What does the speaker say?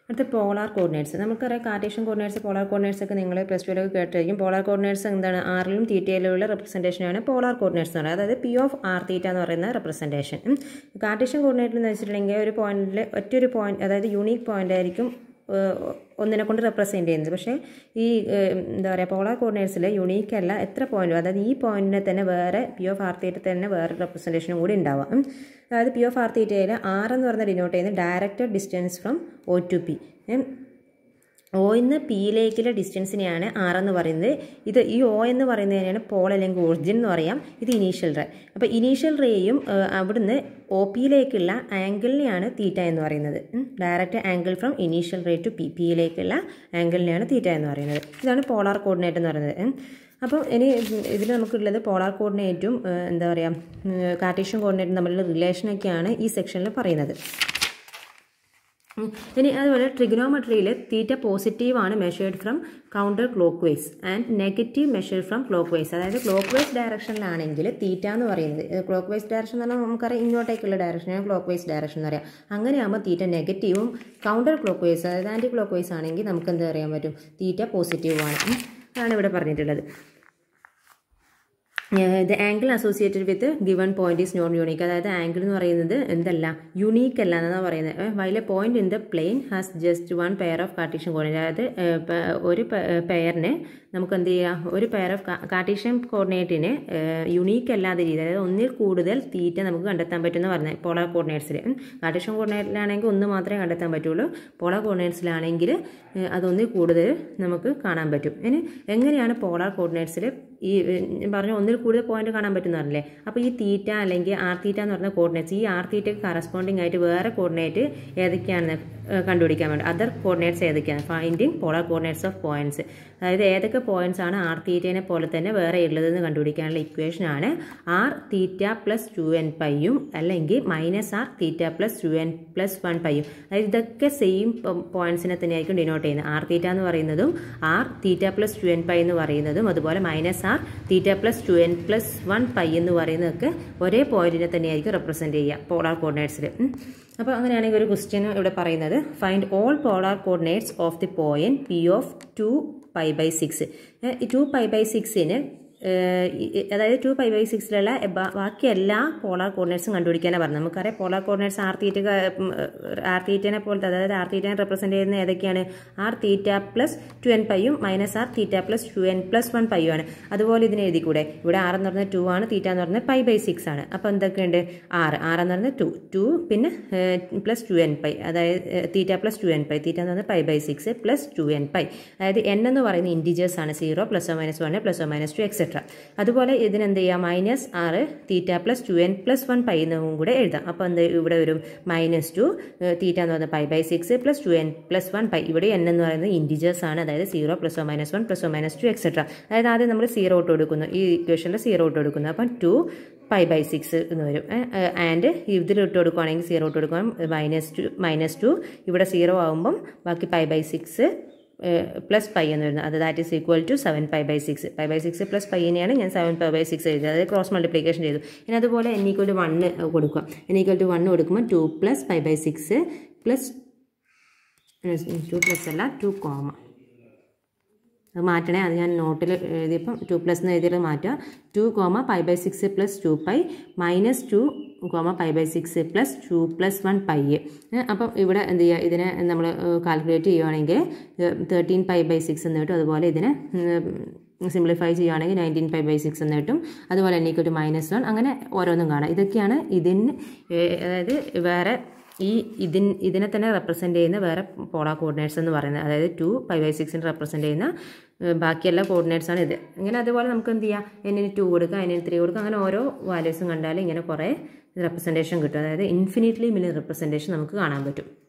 അടുത്ത polar coordinates നമുക്കറിയാം cartesian coordinates polar coordinates ഒക്കെ നിങ്ങൾ പ്ലസ് ടുവിലൊക്കെ കേട്ടിരിക്കും പോളാർ കോർഡിനേറ്റ്സ് എന്താണ് ആറിലും തീറ്റയിലുള്ള റെപ്രസെൻറ്റേഷനാണ് പോളാർ കോർഡിനേറ്റ്സ് എന്ന് പറയുന്നത് അതായത് പി ഓഫ് ആർ തീറ്റ എന്ന് പറയുന്ന റെപ്രസെൻറ്റേഷൻ കാർട്ടീഷ്യൻ കോർഡിനേറ്റ് എന്ന് വെച്ചിട്ടുണ്ടെങ്കിൽ ഒരു പോയിന്റിൽ ഒറ്റൊരു പോയിന്റ് അതായത് യൂണീക്ക് പോയിന്റ് ആയിരിക്കും ഒന്നിനെ കൊണ്ട് റെപ്രസെൻറ്റ് ചെയ്യുന്നത് പക്ഷേ ഈ എന്താ പറയുക പോളാർ കോർഡിനേറ്റ്സിൽ യുണീക്ക് അല്ല എത്ര പോയിന്റ് അതായത് ഈ പോയിന്റിനെ തന്നെ വേറെ പി ഓഫ് ആർ തീറ്റ തന്നെ വേറെ റെപ്രസെൻറ്റേഷനും കൂടി ഉണ്ടാവാം അതായത് പി ഓഫ് ആർ തീറ്റയിൽ ആർ എന്ന് പറഞ്ഞ ഡിനോട്ട് ചെയ്യുന്നത് directed distance from O to P O എന്ന് പിയിലേക്കുള്ള ഡിസ്റ്റൻസിനെയാണ് ആർ എന്ന് പറയുന്നത് ഇത് ഈ ഒ എന്ന് പറയുന്നതിനാണ് പോൾ അല്ലെങ്കിൽ ഒറിജിൻ എന്ന് പറയാം ഇത് ഇനീഷ്യൽ റേ അപ്പോൾ ഇനീഷ്യൽ റേയും അവിടുന്ന് ഒ പിയിലേക്കുള്ള ആംഗിളിനെയാണ് തീറ്റ എന്ന് പറയുന്നത് direct angle from initial ray to P പിയിലേക്കുള്ള ആംഗിളിനെയാണ് തീറ്റ എന്ന് പറയുന്നത് ഇതാണ് പോളാർ കോർഡിനേറ്റ് എന്ന് പറയുന്നത് അപ്പോൾ ഇനി ഇതിൽ നമുക്കുള്ളത് പോളാർ കോർഡിനേറ്റും എന്താ പറയുക കാർട്ടീഷ്യൻ കോർഡിനേറ്റും തമ്മിലുള്ള റിലേഷനൊക്കെയാണ് ഈ സെക്ഷനിൽ പറയുന്നത് ഇനി അതുപോലെ ട്രിഗനോമെട്രിയിൽ തീറ്റ പോസിറ്റീവ് ആണ് measured from counter clockwise and negative measured from clockwise അതായത് ക്ലോക്ക് വൈസ് ഡയറക്ഷനിലാണെങ്കിൽ തീറ്റ എന്ന് പറയുന്നത് ക്ലോക്ക് വൈസ് ഡയറക്ഷൻ എന്ന് പറഞ്ഞാൽ നമുക്കറിയാം ഇങ്ങോട്ടേക്കുള്ള ഡയറക്ഷനാണ് ക്ലോക്ക് വൈസ് ഡയറക്ഷൻ എന്ന് പറയാം അങ്ങനെയാകുമ്പോൾ തീറ്റ നെഗറ്റീവും കൗണ്ടർ ക്ലോക്ക് വൈസ് അതായത് ആൻറ്റി ക്ലോക്ക് വൈസ് ആണെങ്കിൽ നമുക്ക് എന്ത് അറിയാൻ പറ്റും തീറ്റ പോസിറ്റീവാണ് അതാണ് ഇവിടെ പറഞ്ഞിട്ടുള്ളത് the angle associated with given point is non unique അതായത് ആംഗിൾ എന്ന് പറയുന്നത് എന്തല്ല യുണീക്ക് അല്ല എന്നാണ് പറയുന്നത് while a point in the plane has just one pair of cartesian coordinate അതായത് ഒരു പെയറിന് നമുക്ക് എന്ത് ചെയ്യാം ഒരു പെയർ ഓഫ് കാർട്ടീഷ്യൻ കോർഡിനേറ്റിന് യുണീക്ക് അല്ലാത്ത രീതി അതായത് ഒന്നിൽ കൂടുതൽ തീറ്റ നമുക്ക് കണ്ടെത്താൻ പറ്റുമെന്ന് പറഞ്ഞത് പോളാർ കോർഡിനേറ്റ്സിൽ കാർട്ടീഷ്യൻ കോർഡിനേറ്റിലാണെങ്കിൽ ഒന്ന് മാത്രമേ കണ്ടെത്താൻ പറ്റുള്ളൂ പോളാർ കോർഡിനേറ്റ്സിലാണെങ്കിൽ അതൊന്നിൽ കൂടുതൽ നമുക്ക് കാണാൻ പറ്റും ഇനി എങ്ങനെയാണ് പോളാർ കോർഡിനേറ്റ്സിൽ ഈ പറഞ്ഞ ഒന്നിൽ കൂടുതൽ പോയിന്റ് കാണാൻ പറ്റുന്ന പറഞ്ഞില്ലേ അപ്പോൾ ഈ തീറ്റ അല്ലെങ്കിൽ ആർ തീറ്റ എന്ന് പറഞ്ഞ കോർഡിനേറ്റ്സ് ഈ ആർ തീറ്റയ്ക്ക് കറസ്പോണ്ടിങ് ആയിട്ട് വേറെ കോർഡിനേറ്റ് ഏതൊക്കെയാണെന്ന് കണ്ടുപിടിക്കാൻ വേണ്ടി അതർ കോർഡിനേറ്റ്സ് ഏതൊക്കെയാണ് finding polar coordinates of points അതായത് ഏതൊക്കെ പോയിന്റ്സ് ആണ് ആർ തീറ്റേനെ പോലെ തന്നെ വേറെ ഉള്ളതെന്ന് കണ്ടുപിടിക്കാനുള്ള ഇക്വേഷൻ ആണ് R theta plus two N പൈയും അല്ലെങ്കിൽ minus R theta plus two N plus one പൈയും അതായത് ഇതൊക്കെ സെയിം പോയിന്റ്സിനെ തന്നെയായിരിക്കും ഡിനോട്ട് ചെയ്യുന്നത് ആർ തീറ്റ എന്ന് പറയുന്നതും R theta plus two N pi എന്ന് പറയുന്നതും അതുപോലെ minus R theta plus two N plus one pi എന്ന് പറയുന്നതൊക്കെ ഒരേ പോയിന്റിനെ തന്നെയായിരിക്കും റെപ്രസെൻറ്റ് ചെയ്യുക പോളാർ കോർഡിനേറ്റ്സിൽ അപ്പോൾ അങ്ങനെയാണെങ്കിൽ ഒരു ക്വസ്റ്റ്യൻ ഇവിടെ പറയുന്നത് find all polar coordinates of the point P of two pi by six two pi by സിക്സിന് അതായത് ടു പൈ ബൈ സിക്സിലുള്ള ബാക്കി എല്ലാ പോളാർ കോർഡിനേറ്റ്സും കണ്ടുപിടിക്കാനാണ് പറഞ്ഞത് നമുക്കറിയാം polar coordinates R theta R തീറ്റനെ പോലത്തെ അതായത് ആർ തീറ്റനെ റെപ്രസെൻറ്റ് ചെയ്യുന്ന ഏതൊക്കെയാണ് R theta plus two N പൈയും minus R theta plus two N plus one പൈയും ആണ് അതുപോലെ ഇതിനെ എഴുതിക്കൂടെ ഇവിടെ ആർ എന്ന് പറഞ്ഞാൽ ടു ആണ് തീറ്റ എന്ന് പറഞ്ഞാൽ പൈ ബൈ സിക്സ് ആണ് അപ്പോൾ എന്തൊക്കെയുണ്ട് ആറ് ആറ് എന്ന് പറഞ്ഞാൽ ടു ടു പിന്നെ പ്ലസ് ടു എൻ പൈ അതായത് theta plus two N pi theta എന്ന് പറഞ്ഞാൽ pi by six plus two N pi അതായത് എൻ എന്ന് പറയുന്ന ഇൻഡിജേഴ്സ് ആണ് zero plus or minus one plus or minus two etcetera അതുപോലെ ഇതിനെന്ത് ചെയ്യാം മൈനസ് ആറ് theta plus two N plus one pi എന്നും കൂടെ എഴുതാം അപ്പോൾ എന്ത് ഇവിടെ വരും മൈനസ് ടു തീറ്റ എന്ന് പറയുന്നത് pi by six plus two N plus one pi ഇവിടെ എൻ എന്ന് പറയുന്നത് ഇൻഡിജേഴ്സ് ആണ് അതായത് zero plus or minus one plus or minus two etcetera അതായത് ആദ്യം നമ്മൾ സീറോ ഇട്ട് കൊടുക്കുന്നു ഈ ഇക്വേഷനിൽ സീറോ ഇട്ട് കൊടുക്കുന്നു അപ്പം ടു പൈ ബൈ സിക്സ് എന്ന് വരും ആൻഡ് ഇതിൽ ഇട്ട് കൊടുക്കുകയാണെങ്കിൽ സീറോ ഇട്ട് കൊടുക്കാം മൈനസ് ടു മൈനസ് ടു ഇവിടെ സീറോ ആകുമ്പം ബാക്കി pi by six plus pi എന്ന് വരുന്നത് അത് that is equal to seven pi by six pi by six plus പൈനെയാണ് ഞാൻ സെവൻ പൈ ബൈ സിക്സ് എഴുതിയത് അതായത് ക്രോസ് മൾട്ടിപ്ലിക്കേഷൻ ചെയ്തു ഇനി അതുപോലെ എൻ ഈക്വൽ ടു വണ്ണ് കൊടുക്കുക എൻ ഈക്വൽ ടു വണ്ണ് കൊടുക്കുമ്പോൾ two plus pi by six plus two plus അല്ല ടു കോമ അത് മാറ്റണേ അത് ഞാൻ നോട്ടിൽ എഴുതിയപ്പം ടു പ്ലസ് എന്ന് എഴുതിയത് മാറ്റുക two comma pi by six plus two pi minus two comma pi by six plus two plus one pi അപ്പം ഇവിടെ എന്ത് ചെയ്യുക ഇതിനെ നമ്മൾ കാൽക്കുലേറ്റ് ചെയ്യുവാണെങ്കിൽ തേർട്ടീൻ പൈ ബൈ സിക്സ് എന്ന് കിട്ടും അതുപോലെ ഇതിനെ സിംപ്ലിഫൈ ചെയ്യുകയാണെങ്കിൽ നയൻറ്റീൻ പൈ ബൈ സിക്സ് എന്ന് കിട്ടും അതുപോലെ N equal to minus one അങ്ങനെ ഓരോന്നും കാണാം ഇതൊക്കെയാണ് ഇതിന് അതായത് വേറെ ഈ ഇതിൻ ഇതിനെ തന്നെ റെപ്രസെൻ്റ് ചെയ്യുന്ന വേറെ പോളാർ കോർഡിനേറ്റ്സ് എന്ന് പറയുന്നത് അതായത് ടു പൈ ബൈ സിക്സിന് റെപ്രസെൻ്റ് ചെയ്യുന്ന ബാക്കിയെല്ലാ കോർഡിനേറ്റ്സ് ആണ് ഇത് ഇങ്ങനെ അതുപോലെ നമുക്ക് എന്ത് ചെയ്യാം എന്നിന് ടു കൊടുക്കുക എന്നിന് ത്രീ കൊടുക്കുക അങ്ങനെ ഓരോ വാല്യൂസും കണ്ടാൽ ഇങ്ങനെ കുറേ റെപ്രസെൻറ്റേഷൻ കിട്ടും അതായത് ഇൻഫിനിറ്റ്ലി മില്യൺ റെപ്രസെൻറ്റേഷൻ നമുക്ക് കാണാൻ പറ്റും